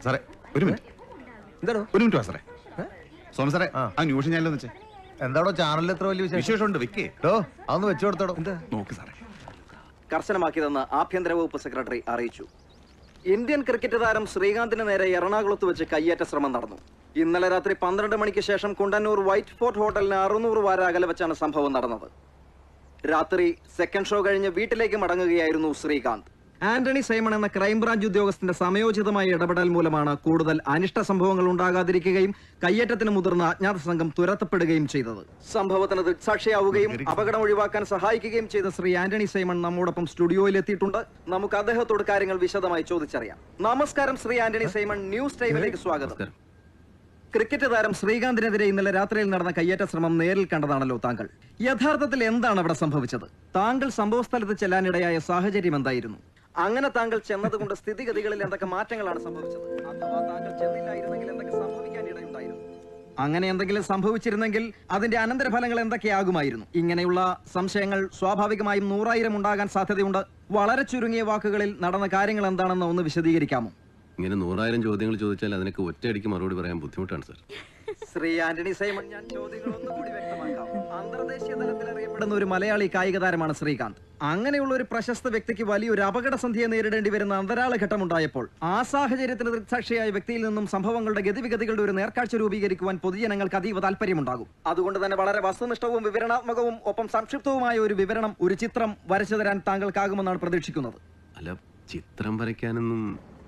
സാറേ ഒരു മിനിറ്റ് എന്താണോ ഒരു മിനിറ്റ് വാ സാറേ സോമ സാറേ ആ ന്യൂസ് ഞാനല്ലോ വെച്ചേ എന്താടോ ചാനലിൽ എത്ര വലിയ വിശേഷം വിശേഷമുണ്ട് വെക്കേ ഡോ അതൊന്ന് വെച്ചു കൊടുത്തോടോ എന്താ നോക്ക് സാറേ കർശനമാക്കിയതെന്ന് ആഭ്യന്തര വകുപ്പ് സെക്രട്ടറി അറിയിച്ചു ഇന്ത്യൻ ക്രിക്കറ്റ് താരം ശ്രീകാന്തിന് നേരെ എറണാകുളത്ത് വെച്ച് കയ്യേറ്റ ശ്രമം നടന്നു ഇന്നലെ രാത്രി പന്ത്രണ്ട് മണിക്ക് ശേഷം കുണ്ടന്നൂർ വൈറ്റ് ഫോർട്ട് ഹോട്ടലിന് അറുന്നൂറ് വാര അകലെ വെച്ചാണ് സംഭവം നടന്നത് രാത്രി സെക്കൻഡ് ഷോ കഴിഞ്ഞ് വീട്ടിലേക്ക് മടങ്ങുകയായിരുന്നു ശ്രീകാന്ത് ആന്റണി സൈമൺ എന്ന ക്രൈംബ്രാഞ്ച് ഉദ്യോഗസ്ഥന്റെ സമയോചിതമായ ഇടപെടൽ മൂലമാണ് കൂടുതൽ അനിഷ്ട സംഭവങ്ങൾ ഉണ്ടാകാതിരിക്കുകയും കയ്യേറ്റത്തിന് മുതിർന്ന അജ്ഞാത സംഘം തുരത്തപ്പെടുകയും ചെയ്തത് സംഭവത്തിന് ദൃക്സാക്ഷിയാവുകയും അപകടം ഒഴിവാക്കാൻ സഹായിക്കുകയും ചെയ്ത ശ്രീ ആന്റണി സൈമൺ നമ്മോടൊപ്പം സ്റ്റുഡിയോയിൽ എത്തിയിട്ടുണ്ട് നമുക്ക് അദ്ദേഹത്തോട് കാര്യങ്ങൾ വിശദമായി ചോദിച്ചറിയാം നമസ്കാരം ശ്രീ ആന്റണി സൈമൺ ന്യൂസ് ടൈമിലേക്ക് സ്വാഗതം ക്രിക്കറ്റ് താരം ശ്രീകാന്തിനെതിരെ ഇന്നലെ രാത്രിയിൽ നടന്ന കയ്യേറ്റ ശ്രമം നേരിൽ കണ്ടതാണല്ലോ താങ്കൾ യഥാർത്ഥത്തിൽ എന്താണ് അവിടെ സംഭവിച്ചത് താങ്കൾ സംഭവസ്ഥലത്ത് ചെല്ലാനിടയായ സാഹചര്യം എന്തായിരുന്നു അങ്ങനെ താങ്കൾ ചെന്നതുകൊണ്ട് സ്ഥിതിഗതികളിൽ എന്തൊക്കെ മാറ്റങ്ങളാണ് സംഭവിച്ചത് അഥവാ താങ്കൾ ചെന്നില്ലായിരുന്നെങ്കിൽ എന്തൊക്കെ സംഭവിക്കാനിടയുണ്ടായിരുന്നു അങ്ങനെ എന്തെങ്കിലും സംഭവിച്ചിരുന്നെങ്കിൽ അതിന്റെ അനന്തരഫലങ്ങൾ എന്തൊക്കെയാകുമായിരുന്നു ഇങ്ങനെയുള്ള സംശയങ്ങൾ സ്വാഭാവികമായും നൂറായിരം ഉണ്ടാകാൻ സാധ്യതയുണ്ട് വളരെ ചുരുങ്ങിയ വാക്കുകളിൽ നടന്ന കാര്യങ്ങൾ എന്താണെന്ന് ഒന്ന് വിശദീകരിക്കാമോ ഇങ്ങനെ നൂറായിരം ചോദ്യങ്ങൾ ചോദിച്ചാൽ അതിനൊക്കെ ഒറ്റയടിക്ക് മറുപടി പറയാൻ ബുദ്ധിമുട്ടാണ് സാർ ശ്രീ ആന്റണി സൈമൺ ഞാൻ ചോദ്യങ്ങൾ ഒന്നുകൂടി വ്യക്തമാക്കാം അന്തർദേശീയ തലത്തിൽ അറിയപ്പെടുന്ന ഒരു മലയാളി കായിക താരമാണ് ശ്രീകാന്ത് അങ്ങനെയുള്ള ഒരു പ്രശസ്ത വ്യക്തിക്ക് വലിയൊരു അപകടസന്ധിയെ നേരിടേണ്ടി വരുന്ന അന്തരാള ഘട്ടമുണ്ടായപ്പോൾ ആ സാഹചര്യത്തിന് ദൃക്സാക്ഷിയായ വ്യക്തിയിൽ നിന്നും സംഭവങ്ങളുടെ ഗതിവിഗതികളുടെ ഒരു നേർക്കാഴ്ച രൂപീകരിക്കുവാൻ പൊതുജനങ്ങൾക്ക് അതീവ താല്പര്യമുണ്ടാകും അതുകൊണ്ട് തന്നെ വളരെ വസ്തുനിഷ്ഠവും വിവരണാത്മകവും ഒപ്പം സംക്ഷിപ്തവുമായ ഒരു വിവരണം ഒരു ചിത്രം വരച്ചു തരാൻ താങ്കൾക്കാകുമെന്നാണ് പ്രതീക്ഷിക്കുന്നത് അല്ല ചിത്രം വരയ്ക്കാനൊന്നും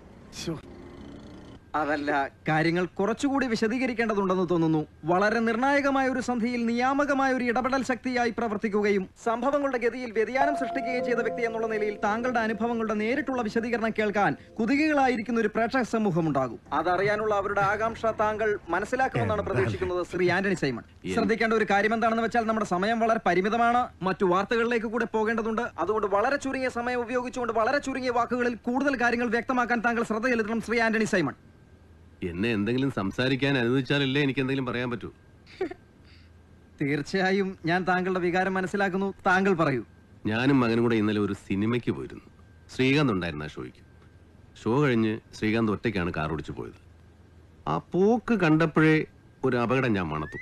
അതല്ല കാര്യങ്ങൾ കുറച്ചുകൂടി വിശദീകരിക്കേണ്ടതുണ്ടെന്ന് തോന്നുന്നു വളരെ നിർണായകമായ ഒരു സന്ധിയിൽ നിയാമകമായ ഒരു ഇടപെടൽ ശക്തിയായി പ്രവർത്തിക്കുകയും സംഭവങ്ങളുടെ ഗതിയിൽ വ്യതിയാനം സൃഷ്ടിക്കുകയും ചെയ്ത വ്യക്തി എന്നുള്ള നിലയിൽ താങ്കളുടെ അനുഭവങ്ങളുടെ നേരിട്ടുള്ള വിശദീകരണം കേൾക്കാൻ കുതികകളായിരിക്കുന്ന ഒരു പ്രേക്ഷക സമൂഹം ഉണ്ടാകും അതറിയാനുള്ള അവരുടെ ആകാംക്ഷ താങ്കൾ മനസ്സിലാക്കുമെന്നാണ് പ്രതീക്ഷിക്കുന്നത് ശ്രീ ആന്റണി സൈമൺ ശ്രദ്ധിക്കേണ്ട ഒരു കാര്യം എന്താണെന്ന് വെച്ചാൽ നമ്മുടെ സമയം വളരെ പരിമിതമാണ് മറ്റു വാർത്തകളിലേക്ക് കൂടെ പോകേണ്ടതുണ്ട് അതുകൊണ്ട് വളരെ ചുരുങ്ങിയ സമയം ഉപയോഗിച്ചുകൊണ്ട് വളരെ ചുരുങ്ങിയ വാക്കുകളിൽ കൂടുതൽ കാര്യങ്ങൾ വ്യക്തമാക്കാൻ താങ്കൾ ശ്രദ്ധ ചെലുത്തണം ശ്രീ ആന്റണി സൈമൺ എന്നെ എന്തെങ്കിലും സംസാരിക്കാൻ അനുവദിച്ചാലല്ലേ എനിക്ക് എന്തെങ്കിലും പറയാൻ പറ്റൂ തീർച്ചയായും ഞാൻ താങ്കളുടെ വികാരം മനസ്സിലാക്കുന്നു താങ്കൾ പറയൂ ഞാനും മകനും കൂടെ ഇന്നലെ ഒരു സിനിമയ്ക്ക് പോയിരുന്നു ശ്രീകാന്ത് ഉണ്ടായിരുന്നു ആ ഷോയ്ക്ക് ഷോ കഴിഞ്ഞ് ശ്രീകാന്ത് ഒറ്റയ്ക്കാണ് കാർ ഓടിച്ചു പോയത് ആ പോക്ക് കണ്ടപ്പോഴേ ഒരു അപകടം ഞാൻ മണത്തു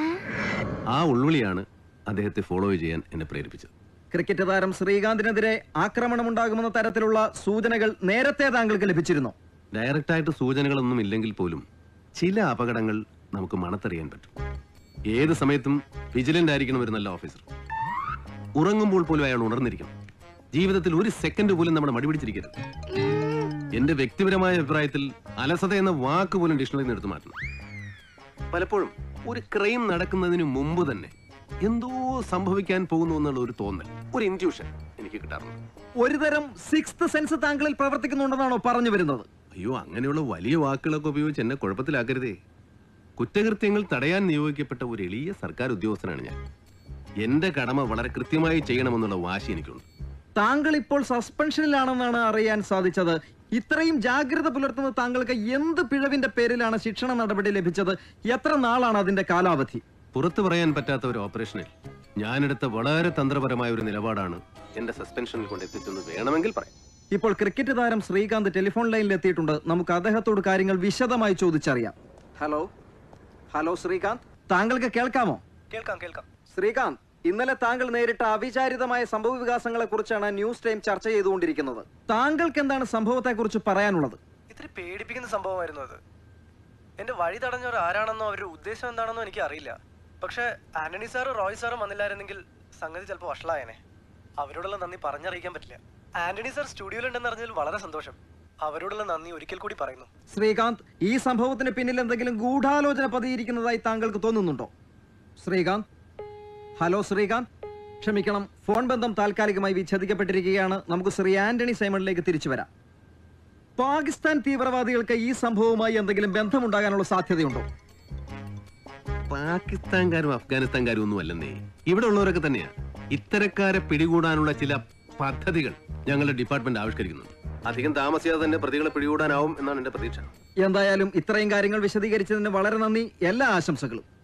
ആ ഉൾവിളിയാണ് അദ്ദേഹത്തെ ഫോളോ ചെയ്യാൻ എന്നെ പ്രേരിപ്പിച്ചത് ക്രിക്കറ്റ് താരം ശ്രീകാന്തിനെതിരെ ആക്രമണമുണ്ടാകുമെന്ന തരത്തിലുള്ള സൂചനകൾ നേരത്തെ താങ്കൾക്ക് ലഭിച്ചിരുന്നു ഡയറക്റ്റായിട്ട് സൂചനകളൊന്നും ഇല്ലെങ്കിൽ പോലും ചില അപകടങ്ങൾ നമുക്ക് മണത്തറിയാൻ പറ്റും ഏത് സമയത്തും വിജിലന്റ് ആയിരിക്കണം ഒരു നല്ല ഓഫീസർ ഉറങ്ങുമ്പോൾ പോലും അയാൾ ഉണർന്നിരിക്കണം ജീവിതത്തിൽ ഒരു സെക്കൻഡ് പോലും നമ്മുടെ മടി പിടിച്ചിരിക്കരുത് എന്റെ വ്യക്തിപരമായ അഭിപ്രായത്തിൽ അലസത എന്ന വാക്ക് പോലും ഡിക്ഷണറിയിൽ നിന്ന് എടുത്തു മാറ്റണം പലപ്പോഴും ഒരു ക്രൈം നടക്കുന്നതിന് മുമ്പ് തന്നെ എന്തോ സംഭവിക്കാൻ പോകുന്നു എന്നുള്ള ഒരു തോന്നൽ ഒരു ഇൻറ്റ്യൂഷൻ എനിക്ക് കിട്ടാറുണ്ട് ഒരുതരം സിക്സ്ത് സെൻസ് താങ്കളിൽ പ്രവർത്തിക്കുന്നുണ്ടെന്നാണോ പറഞ്ഞു വരുന്നത് അയ്യോ അങ്ങനെയുള്ള വലിയ വാക്കുകളൊക്കെ ഉപയോഗിച്ച് എന്നെ കുഴപ്പത്തിലാക്കരുതേ കുറ്റകൃത്യങ്ങൾ തടയാൻ നിയോഗിക്കപ്പെട്ട ഒരു എളിയ സർക്കാർ ഉദ്യോഗസ്ഥനാണ് ഞാൻ എന്റെ കടമ വളരെ കൃത്യമായി ചെയ്യണമെന്നുള്ള വാശി എനിക്കുണ്ട് താങ്കൾ ഇപ്പോൾ സസ്പെൻഷനിലാണെന്നാണ് അറിയാൻ സാധിച്ചത് ഇത്രയും ജാഗ്രത പുലർത്തുന്ന താങ്കൾക്ക് എന്ത് പിഴവിന്റെ പേരിലാണ് ശിക്ഷണ നടപടി ലഭിച്ചത് എത്ര നാളാണ് അതിന്റെ കാലാവധി പുറത്തു പറയാൻ പറ്റാത്ത ഒരു ഓപ്പറേഷനിൽ ഞാനെടുത്ത വളരെ തന്ത്രപരമായ ഒരു നിലപാടാണ് എന്റെ സസ്പെൻഷനിൽ കൊണ്ട് എത്തിച്ചെന്ന് വേണമെങ്കിൽ പറയാം ഇപ്പോൾ ക്രിക്കറ്റ് താരം ശ്രീകാന്ത് ടെലിഫോൺ ലൈനിൽ എത്തിയിട്ടുണ്ട് നമുക്ക് അദ്ദേഹത്തോട് കാര്യങ്ങൾ വിശദമായി ചോദിച്ചറിയാം ഹലോ ഹലോ ശ്രീകാന്ത് താങ്കൾക്ക് കേൾക്കാമോ കേൾക്കാം കേൾക്കാം ശ്രീകാന്ത് ഇന്നലെ താങ്കൾ നേരിട്ട അവിചാരിതമായ സംഭവ വികാസങ്ങളെ കുറിച്ചാണ് ന്യൂസ് ടൈം ചർച്ച ചെയ്തുകൊണ്ടിരിക്കുന്നത് താങ്കൾക്ക് എന്താണ് സംഭവത്തെ കുറിച്ച് പറയാനുള്ളത് ഇത്തിരി പേടിപ്പിക്കുന്ന സംഭവമായിരുന്നു അത് എന്റെ വഴി തടഞ്ഞവർ ആരാണെന്നോ അവരുടെ ഉദ്ദേശം എന്താണെന്നോ എനിക്ക് അറിയില്ല പക്ഷെ ആന്റണി സാറും റോയ് സാറും വന്നില്ലായിരുന്നെങ്കിൽ സംഗതി ചിലപ്പോൾ വഷളായനെ അവരോടുള്ള നന്ദി പറഞ്ഞറിയിക്കാൻ പറ്റില്ല ആന്റണി സാർ സ്റ്റുഡിയോയിലുണ്ടെന്ന് അറിഞ്ഞതിൽ വളരെ സന്തോഷം അവരോടുള്ള നന്ദി ഒരിക്കൽ കൂടി പറയുന്നു ശ്രീകാന്ത് ഈ സംഭവത്തിന് പിന്നിൽ എന്തെങ്കിലും ഗൂഢാലോചന പതിയിരിക്കുന്നതായി താങ്കൾക്ക് തോന്നുന്നുണ്ടോ ശ്രീകാന്ത് ഹലോ ശ്രീകാന്ത് ക്ഷമിക്കണം ഫോൺ ബന്ധം താൽക്കാലികമായി വിച്ഛേദിക്കപ്പെട്ടിരിക്കുകയാണ് നമുക്ക് ശ്രീ ആന്റണി സൈമണിലേക്ക് തിരിച്ചു വരാം പാകിസ്ഥാൻ തീവ്രവാദികൾക്ക് ഈ സംഭവവുമായി എന്തെങ്കിലും ബന്ധമുണ്ടാകാനുള്ള സാധ്യതയുണ്ടോ പാകിസ്ഥാൻകാരും അഫ്ഗാനിസ്ഥാൻകാരും ഒന്നും അല്ലെന്നേ ഇവിടെ ഉള്ളവരൊക്കെ തന്നെയാ ഇത്തരക്കാരെ പിടികൂടാനുള്ള ചില പദ്ധതികൾ ഞങ്ങളുടെ ഡിപ്പാർട്ട്മെന്റ് ആവിഷ്കരിക്കുന്നുണ്ട് അധികം താമസിയാതെ തന്നെ പ്രതികളെ പിടികൂടാനാവും എന്നാണ് എന്റെ പ്രതീക്ഷ എന്തായാലും ഇത്രയും കാര്യങ്ങൾ വിശദീകരിച്ചതിന് വളരെ നന്ദി എല്ലാ ആശംസകളും